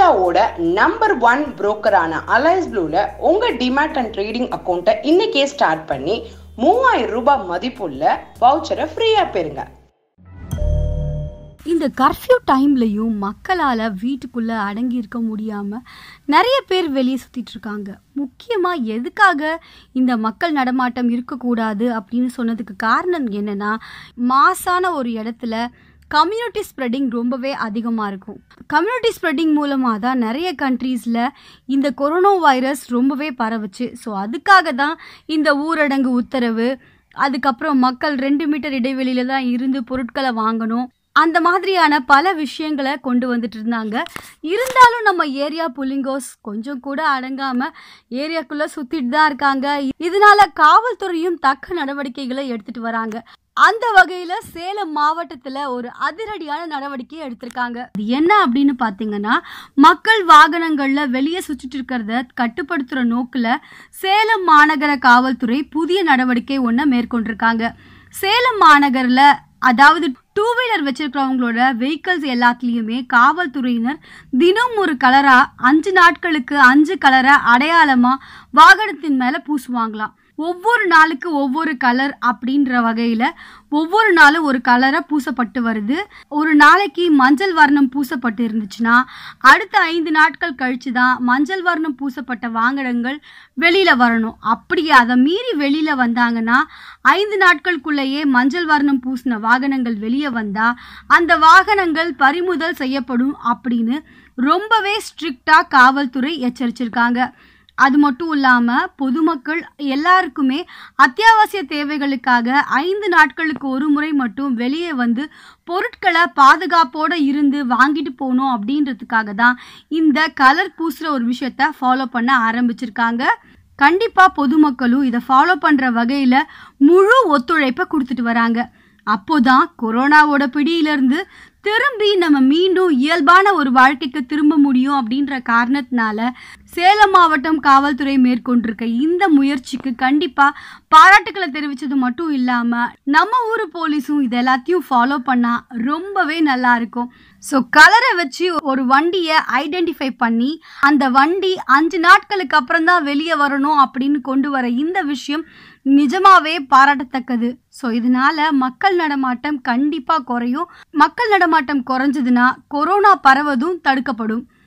இந்தியாவோட number one புரோக்கரான Alice ப்ளூல உங்க டிமேட் அண்ட் ட்ரேடிங் அக்கௌண்ட்டை இன்னைக்கே ஸ்டார்ட் பண்ணி மூவாயிரம் ரூபாய் மதிப்புள்ள வவுச்சரை ஃப்ரீயா பெறுங்க இந்த கர்ஃப்யூ டைம்லையும் மக்களால் வீட்டுக்குள்ளே அடங்கி இருக்க முடியாமல் நிறைய பேர் வெளியே சுற்றிட்டு இருக்காங்க முக்கியமாக எதுக்காக இந்த மக்கள் நடமாட்டம் இருக்கக்கூடாது அப்படின்னு சொன்னதுக்கு காரணம் என்னென்னா மாசான ஒரு இடத்துல கம்யூனிட்டி ஸ்ப்ரெட்டிங் ரொம்பவே அதிகமாக இருக்கும் கம்யூனிட்டி ஸ்ப்ரெட்டிங் மூலமாக தான் நிறைய கண்ட்ரீஸில் இந்த கொரோனா வைரஸ் ரொம்பவே பரவுச்சு ஸோ அதுக்காக தான் இந்த ஊரடங்கு உத்தரவு அதுக்கப்புறம் மக்கள் ரெண்டு மீட்டர் இடைவெளியில தான் இருந்து பொருட்களை வாங்கணும் அந்த மாதிரியான பல விஷயங்களை கொண்டு வந்துட்டு இருந்தாங்க இருந்தாலும் நம்ம ஏரியா புலிங்கோஸ் கொஞ்சம் கூட அடங்காம ஏரியாக்குள்ள சுத்திட்டு தான் இருக்காங்க இதனால காவல்துறையும் தக்க நடவடிக்கைகளை எடுத்துட்டு வராங்க அந்த வகையில சேலம் மாவட்டத்துல ஒரு அதிரடியான நடவடிக்கை எடுத்திருக்காங்க அது என்ன அப்படின்னு பாத்தீங்கன்னா மக்கள் வாகனங்கள்ல வெளியே சுற்றிட்டு இருக்கிறத கட்டுப்படுத்துற நோக்குல சேலம் மாநகர காவல்துறை புதிய நடவடிக்கை ஒன்றை மேற்கொண்டிருக்காங்க சேலம் மாநகர்ல அதாவது டூ வீலர் வச்சிருக்கிறவங்களோட வெஹிக்கல்ஸ் எல்லாத்துலேயுமே காவல்துறையினர் தினம் ஒரு கலரா அஞ்சு நாட்களுக்கு அஞ்சு கலரை அடையாளமா வாகனத்தின் மேல பூசுவாங்களாம் ஒவ்வொரு நாளுக்கு ஒவ்வொரு கலர் அப்படின்ற வகையில் ஒவ்வொரு நாளும் ஒரு கலரை பூசப்பட்டு வருது ஒரு நாளைக்கு மஞ்சள் வர்ணம் பூசப்பட்டு இருந்துச்சுன்னா அடுத்த ஐந்து நாட்கள் கழிச்சு தான் மஞ்சள் வர்ணம் பூசப்பட்ட வாகனங்கள் வெளியில் வரணும் அப்படி அதை மீறி வெளியில் வந்தாங்கன்னா ஐந்து நாட்களுக்குள்ளேயே மஞ்சள் வர்ணம் பூசின வாகனங்கள் வெளியே வந்தால் அந்த வாகனங்கள் பறிமுதல் செய்யப்படும் அப்படின்னு ரொம்பவே ஸ்ட்ரிக்டாக காவல்துறை எச்சரிச்சிருக்காங்க அது மட்டும் இல்லாமல் பொதுமக்கள் எல்லாருக்குமே அத்தியாவசிய தேவைகளுக்காக ஐந்து நாட்களுக்கு ஒரு முறை மட்டும் வெளியே வந்து பொருட்களை பாதுகாப்போடு இருந்து வாங்கிட்டு போகணும் அப்படின்றதுக்காக தான் இந்த கலர் பூசுகிற ஒரு விஷயத்த ஃபாலோ பண்ண ஆரம்பிச்சிருக்காங்க கண்டிப்பாக பொதுமக்களும் இதை ஃபாலோ பண்ணுற வகையில் முழு ஒத்துழைப்பை கொடுத்துட்டு வராங்க அப்போதான் கொரோனாவோட பிடியிலிருந்து திரும்பி நம்ம மீண்டும் இயல்பான ஒரு வாழ்க்கைக்கு திரும்ப முடியும் அப்படின்ற காரணத்தினால சேலம் மாவட்டம் காவல்துறை மேற்கொண்டிருக்க இந்த முயற்சிக்கு கண்டிப்பா பாராட்டுக்களை தெரிவிச்சது மட்டும் இல்லாம நம்ம ஊர் போலீஸும் இது எல்லாத்தையும் ஃபாலோ பண்ணா ரொம்பவே நல்லா இருக்கும் ஸோ கலரை வச்சு ஒரு வண்டியை ஐடென்டிஃபை பண்ணி அந்த வண்டி அஞ்சு நாட்களுக்கு அப்புறம் தான் வெளியே வரணும் அப்படின்னு கொண்டு வர இந்த விஷயம் நிஜமாவே பாராட்டத்தக்கது ஸோ இதனால மக்கள் நடமாட்டம் கண்டிப்பாக குறையும் மக்கள் நடமாட்டம் குறைஞ்சதுன்னா கொரோனா பரவதும் தடுக்கப்படும்